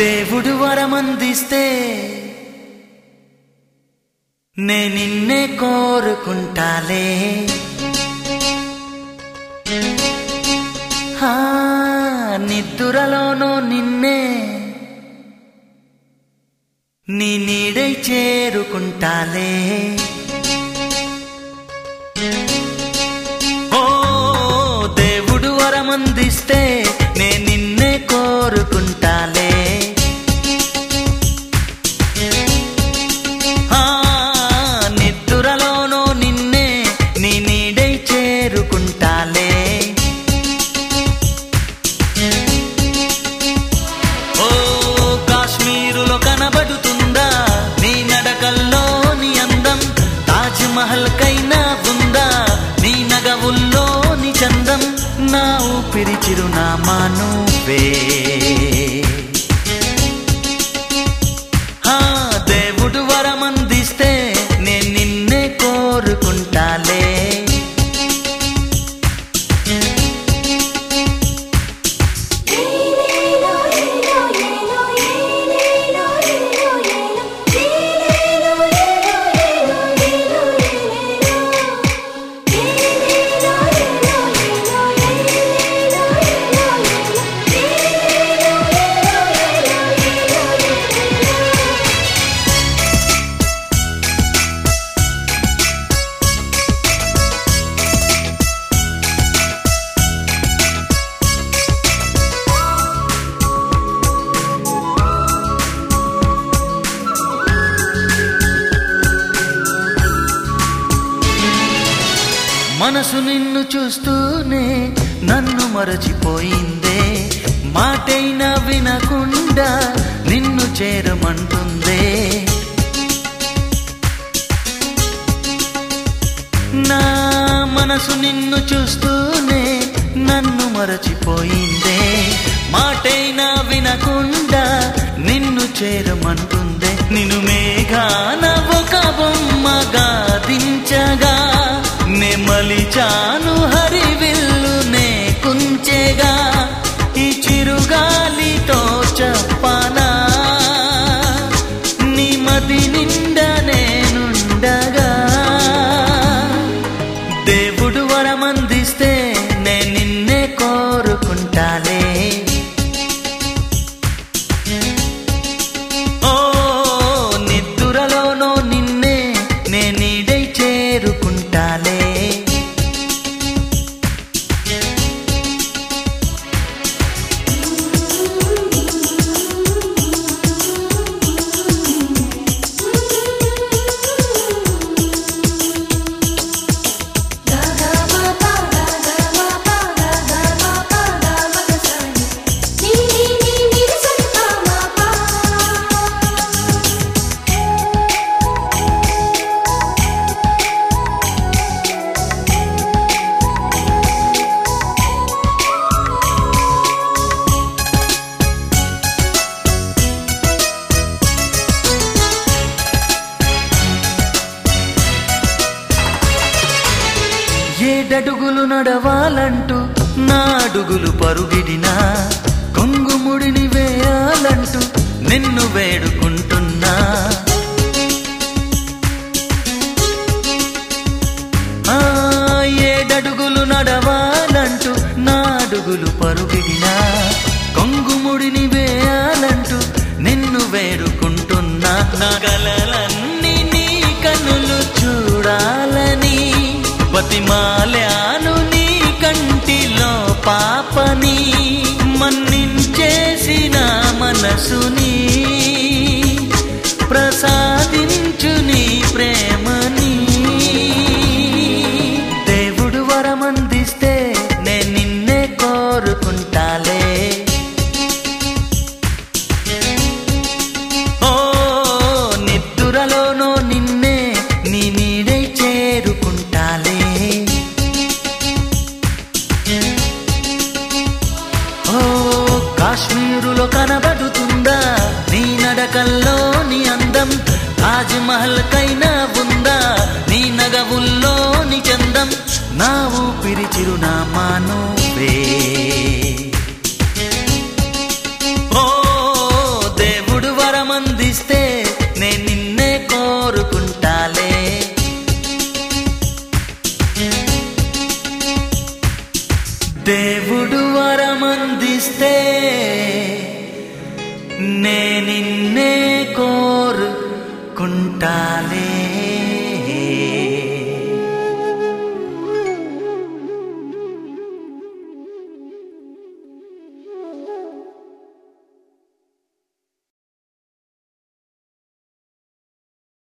దేవుడు వరమందిస్తే నే నిన్నే కోరుకుంటాలే హా, నిద్దురలోనో నిన్నే నీ నీడై చేరుకుంటాలే ఓ దేవుడు వరమందిస్తే నే నిన్నే కోరుకుంటాలే ఆ, నిద్దురలోనో నిన్నే నీ నీడై చేరుకుంటాలే ఓ కాశ్మీరులో కనబడుతుందా నీ నడకల్లో నీ అందం తాజ్ మహల్ కైనా ఉందా నీ నగవుల్లో నీ చందం నా ఊపిరి చిరునామా నువ్వే ఆ, దేవుడు వరమందిస్తే నేను నిన్నే కోరుకుంటాలే ఏలేలో ఏలో ఏలో ఏలేలో ఏలో ఏలో ఏలేలో ఏలో ఏలో ఏలో ఏలేలో ఏలేలో ఏలో ఏలో ఏలేలో ఏలో ఏలో ఏలేలో ఏలో ఏలో మనసు నిన్ను చూస్తూనే నన్ను మరచిపోయిందే మాటైనా వినకుండా నిన్ను చేరమంటుందే నా మనసు నిన్ను చూస్తూనే నన్ను మరచిపోయిందే మాటైనా వినకుండా నిన్ను చేరమంటుందే నిన్ను మేఘాన ఒక బొమ్మగా దించగా నే మలిచాను హరివిల్లు నే కుంచెగా ఈ చిరుగాలితో చెప్పనా నీ మది నిండా నేనుండగా దేవుడు వరమందిస్తే నే నిన్నే కోరుకుంటాలే ఓ నిద్దురలోనో నిన్నే నే నీడై చేరుకుంటాలే ఏడడుగులు నడవాలంటూ నా అడుగులు పరుగిడినా కొంగుముడిని వేయాలంటూ నిన్ను వేడుకుంటున్నా ఆ, ఏడడుగులు నడవాలంటూ నా అడుగులు పరుగిడినా కొంగుముడిని వేయాలంటూ నిన్ను వేడుకుంటున్నా నా గలలన్నీ నీ కన్నులు చూడాలని బతిమాలాను నీ కంటిలో పాపని మన్నించేసిన మనసుని ప్రసాదించు నీ ప్రేమని దేవుడు వరమందిస్తే నే నిన్నే కోరుకుంటాలే ఓ నిద్దురలోనో నిన్నే నీ నీడై చేరుకుంటాలే ఓ కాశ్మీరులో కనబడుతుందా నీ నడకల్లో నీ అందం తాజ్ మహల్ కైనా ఉందా నీ నగవుల్లో నీ చందం నా ఊపిరి చిరునామా నువ్వే ఓ దే ఉంటాలే